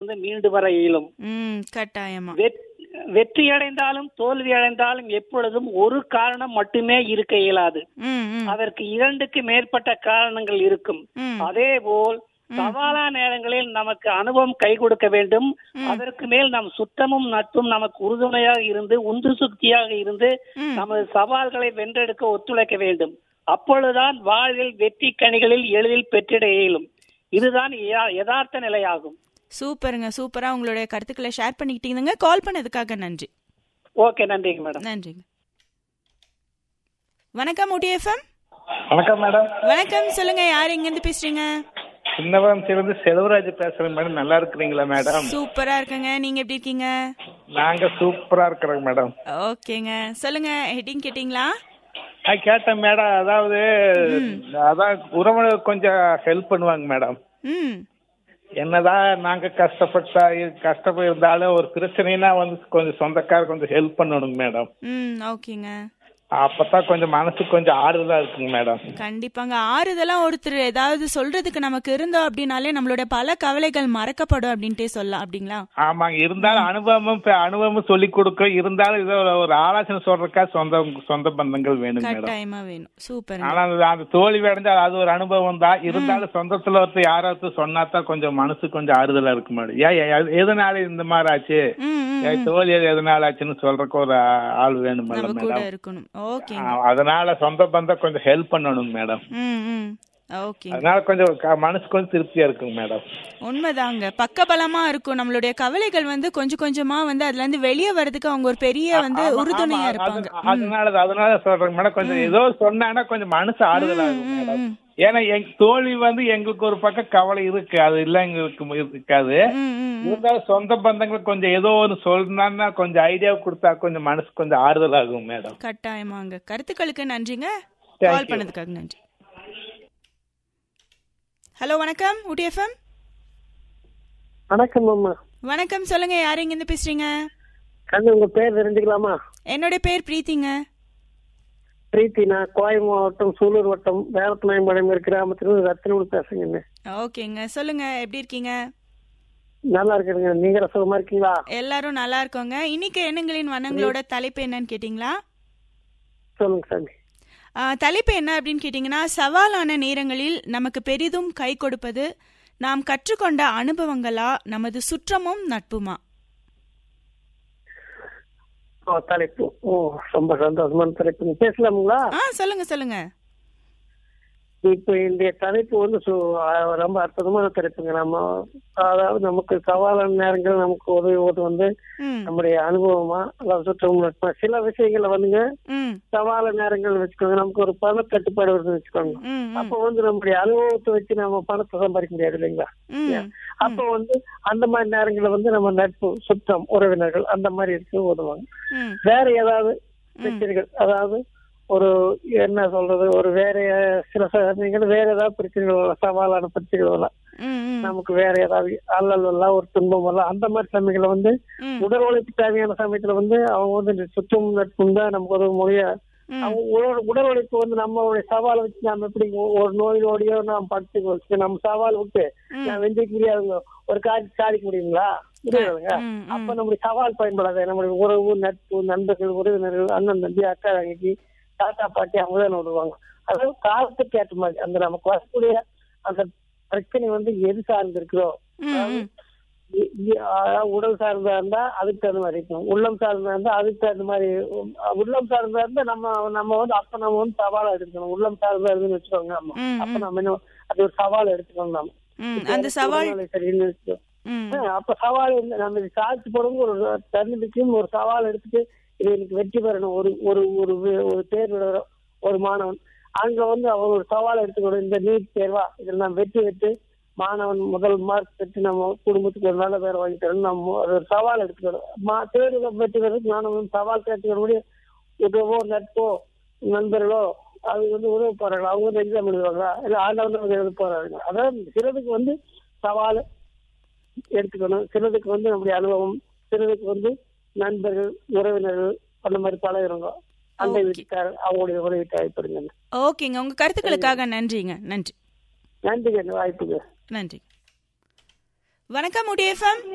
வந்து மீண்டு வர இயலும் ம் கட்டாயமா வெற்- வெற்றி அடைந்தாலும் தோல்வி அடைந்தாலும் எப்பொழுதும் ஒரு காரணம் மட்டுமே இருக்க இயலாது ம் ம் அதற்கு இரண்டுக்கு மேற்பட்ட காரணங்கள் இருக்கும் ம். அதே போல் சவாலான நேரங்களில் நமக்கு அனுபவம் கை கொடுக்க வேண்டும் அதற்கு மேல் நம் சுத்தமும் நட்பும் நமக்கு உறுதுணையாக இருந்து உந்து சுத்தியாக இருந்து ம். நமது சவால்களை வென்றெடுக்க ஒத்துழைக்க வேண்டும் அப்பொழுதுதான் வாழ்வில் வெற்றி கனிகளில் எளிதில் பெற்றிட இயலும் இதுதான் யா- யதார்த்த நிலையாகும் சூப்பருங்க சூப்பரா உங்களுடைய கருத்துக்களை ஷேர் பண்ணிக்கிட்டீங்க கால் பண்ணதுக்காக நன்றி ஓகே நன்றிங்க மேடம் நன்றிங்க வணக்கம் UTFM வணக்கம் மேடம் வணக்கம் சொல்லுங்க யார் எங்க இருந்து பேசுறீங்க சின்னவரம்சிலிருந்து செல்வராஜ் பேசுறேன் மேடம் நல்லா இருக்கிறீங்களா மேடம் சூப்பரா இருக்குங்க நீங்க எப்படி இருக்கீங்க நாங்க சூப்பரா இருக்கிறோங்க மேடம் ஓகேங்க சொல்லுங்க ஹெட்டிங் கேட்டிங்களா நான் கேட்டேன் மேடம் அதாவது அதான் உறவினர் கொஞ்சம் ஹெல்ப் பண்ணுவாங்க மேடம் ம் என்னதான் நாங்க கஷ்டப்பட்டா கஷ்டப்பட்டு இருந்தாலும் ஒரு பிரச்சனைனா வந்து கொஞ்சம் சொந்தக்கார கொஞ்சம் ஹெல்ப் பண்ணணுங்க மேடம் ம் ஓகேங்க அப்பதான் கொஞ்சம் மனசுக்கு கொஞ்சம் ஆறுதலா இருக்குங்க மேடம் கண்டிப்பாங்க ஆறுதலா ஒருத்தர் ஏதாவது சொல்றதுக்கு நமக்கு இருந்தோம் அப்படின்னாலே நம்மளுடைய பல கவலைகள் மறக்கப்படும் அப்படின்ட்டே சொல்லலாம் அப்படிங்களா ஆமாங்க இருந்தாலும் அனுபவமும் இப்ப அனுபவமும் சொல்லி கொடுக்க இருந்தாலும் இதோ ஒரு ஆலோசனை சொல்றதுக்கா சொந்த சொந்த பந்தங்கள் வேணுங்க மேடம் கட்டாயமா வேணும் சூப்பருங்க ஆனா அந்த- அந்த தோல்வி அடைஞ்சா அது ஒரு அனுபவம் தான் இருந்தாலும் சொந்தத்துல ஒருத்தர் யாராவது சொன்னாதான் கொஞ்சம் மனசு கொஞ்சம் ஆறுதலா இருக்கு மேடம் ஏன் ஏன் எதனால இந்த மாதிரி ஆச்சு ம் ம் ஏன் தோல்வி எதனால ஆச்சுன்னு சொல்றதுக்கு ஒரு ஆ- ஆள் வேணும் நம்ம மேடம் கூட மேடம் இருக்கணும் ஓகேங்க ஆ, அதனால சொந்த பந்தம் கொஞ்சம் ஹெல்ப் பண்ணணும் மேடம் ம் ம் ஓகேங்க அதனால கொஞ்சம் க- மனசு கொஞ்சம் திருப்தியா இருக்குங்க மேடம் உண்மைதாங்க பக்கபலமா இருக்கும் நம்மளுடைய கவலைகள் வந்து கொஞ்சம் கொஞ்சமா வந்து அதுல இருந்து வெளியே வர்றதுக்கு அவங்க ஒரு பெரிய வந்து ஆமா, உறுதுணையா ஆமா, இருப்பாங்க அது- அதனால அதனால சொல்றேங்க மேடம் கொஞ்சம் ஏதோ சொன்னானா கொஞ்சம் மனசு ஆறுதலா இருக்கும் மேடம் ம். ஏன்னா எங் தோல்வி வந்து எங்களுக்கு ஒரு பக்கம் கவலை இருக்கு அது இல்ல எங்களுக்கு இருக்காது ம் ம் இருந்தாலும் சொந்த பந்தங்களுக்கு கொஞ்சம் ஏதோ ஒன்று சொல்லணும்னா கொஞ்சம் ஐடியா கொடுத்தா கொஞ்சம் மனசு கொஞ்சம் ஆறுதலாகும் மேடம் கட்டாயமாங்க கருத்துக்களுக்கு நன்றிங்க Thank கால் you. பண்ணதுக்காக நன்றி ஹலோ வணக்கம் UTFM வணக்கம் அம்மா வணக்கம் சொல்லுங்க யார் எங்க இருந்து பேசுறீங்க கண்ணு உங்க பேர் தெரிஞ்சுக்கலாமா என்னோட பேர் பிரீத்திங்க பிரீத்தி நான் கோயம் மாவட்டம் சூலூர் வட்டம் வேலப்பநாயம்பாளையம் இருக்கிற கிராமத்திலிருந்து ரத்தினோடு பேசுங்க ஓகேங்க சொல்லுங்க எப்படி இருக்கீங்க நல்லா இருக்குங்க நீங்க சுகமா இருக்கீங்களா எல்லாரும் நல்லா இருக்கோங்க இன்னைக்கு எண்ணங்களின் வண்ணங்களோட தலைப்பு என்னன்னு கேட்டிங்களா சொல்லுங்க சாமி ஆ, தலைப்பு என்ன அப்படின்னு கேட்டிங்கன்னா சவாலான நேரங்களில் நமக்கு பெரிதும் கை கொடுப்பது நாம் கற்றுக்கொண்ட அனுபவங்களா நமது சுற்றமும் நட்புமா ஓ தலைப்பு ஓ ரொம்ப சந்தோஷமான தலைப்பு பேசலாமுங்களா ஆ சொல்லுங்க சொல்லுங்க இப்போ இந்த தலைப்பு வந்து சு- ஆ, ரொம்ப அற்புதமான தலைப்புங்க நம்ம அதாவது நமக்கு சவாலான நேரங்கள் நமக்கு உதவுவது வந்து ம் நம்முடைய அனுபவமா அதாவது சுற்றம் நட்பா. சில விஷயங்களை வந்துங்க ம் சவால நேரங்கள் வச்சுக்கோங்க நமக்கு ஒரு பண தட்டுப்பாடு வருதுன்னு வச்சுக்கோங்க ம் ம், அப்ப வந்து நம்முடைய அனுபவத்தை வச்சு நம்ம பணத்தை சம்பாதிக்க முடியாது இல்லைங்களா ம் அப்ப வந்து அந்த மாதிரி நேரங்கள்ல வந்து நம்ம நட்பு சுற்றம் உறவினர்கள் அந்த மாதிரி இருக்கு உதவுவாங்க ம் வேற ஏதாவது பிரச்சனைகள் அதாவது ஒரு என்ன சொல்றது ஒரு வேற சில சமயங்கள் வேற ஏதாவது பிரச்சனைகள் வரலாம் சவாலான பிரச்சனைகள் வரலாம் ம் ம் நமக்கு வேற ஏதாவது அல்லல் வரலாம் ஒரு துன்பம் வரலாம் அந்த மாதிரி சமயங்களை வந்து ம் உடல் உழைப்பு தேவையான சமயத்துல வந்து அவங்க வந்து இந்த சுற்றம் நட்பும் தான் நமக்கு ஒரு மொழியா ம். அவங்க உடல் உடல் உழைப்பு வந்து நம்மளுடைய சவாலை வச்சு நம்ம எப்படி ஒரு நோய் நோடியோ நாம் படுத்து வச்சு நம்ம சவால் விட்டு நான் வெஞ்சிக்க முடியாதுங்க ஒரு காரியம் சாதிக்க முடியுங்களா முடியாதுங்க ம், ம். அப்ப நம்முடைய சவால் பயன்படாது நம்முடைய உறவு நட்பு நண்பர்கள் உறவினர்கள் அண்ணன் தம்பி அக்கா தங்கச்சி தாத்தா பாட்டி அவங்க தான் விடுவாங்க அதாவது காலத்துக்கு ஏற்ற மாதிரி அந்த நமக்கு வரக்கூடிய அந்த பிரச்சனை வந்து எது சார்ந்து இருக்கிறோ ம், ம். இ- இ- அதாவது உடல் சார்ந்தா இருந்தா அதுக்கு தகுந்த மாதிரி இருக்கணும் உள்ளம் சார்ந்தா இருந்தா அதுக்கு தகுந்த மாதிரி உம், உள்ளம் சார்ந்தா இருந்தா நம்ம நம்ம வந்து அப்ப நம்ம வந்து சவாலா எடுக்கணும் உள்ளம் சார்ந்தா இருந்துன்னு வச்சுக்கோங்க நம்ம ம், அப்ப நம்ம என்ன அது ஒரு சவால் எடுத்துக்கணும் நம்ம ம் இப்ப அந்த எனக்கு சவால் உடல்நிலை சரியில்லைன்னு வச்சுக்கோ. ம் ஆ, அப்ப சவால் இல்லை. நம்ம இது சாதிச்சு போறவங்க ஒரு தருணத்துக்கும் ஒரு சவால் எடுத்துட்டு இது எனக்கு வெற்றி பெறணும் ஒரு ஒரு ஒரு வே- ஒரு தேர்வு எழுதுறோம் ஒரு மாணவன் அங்க வந்து அவன் ஒரு சவால் எடுத்துக்கணும் இந்த நீட் தேர்வா இதில் நான் வெற்றி பெற்று மாணவன் முதல் மார்க் பெற்று நம்ம குடும்பத்துக்கு ஒரு நல்ல பேர் வாங்கி தரணும் நம்ம அது ஒரு சவால் எடுத்துக்கணும் மா தேர்வு வெற்றி பெறதுக்கு மாணவன் சவால் கேட்டுக்கிற முடியும் உதவோ நட்போ நண்பர்களோ அது வந்து உதவ போறாங்களா அவங்க வந்து எக்ஸாம் எழுதுவாங்களா இல்ல ஆண்டவன் வந்து எழுத போறாங்க அதாவது சிலதுக்கு வந்து சவால் எடுத்துக்கணும் சிலதுக்கு வந்து நம்முடைய அனுபவம் சிலதுக்கு வந்து நண்பர்கள் உறவினர்கள் அந்த மாதிரி பழகிறவங்க அந்த Okay. வீட்டுக்காரர் அவங்களுடைய உதவி தேவைப்படுங்க ஓகேங்க உங்க கருத்துக்களுக்காக நன்றிங்க நன்றி நன்றிங்க இந்த வாய்ப்புக்கு நன்றி வணக்கம் UTFM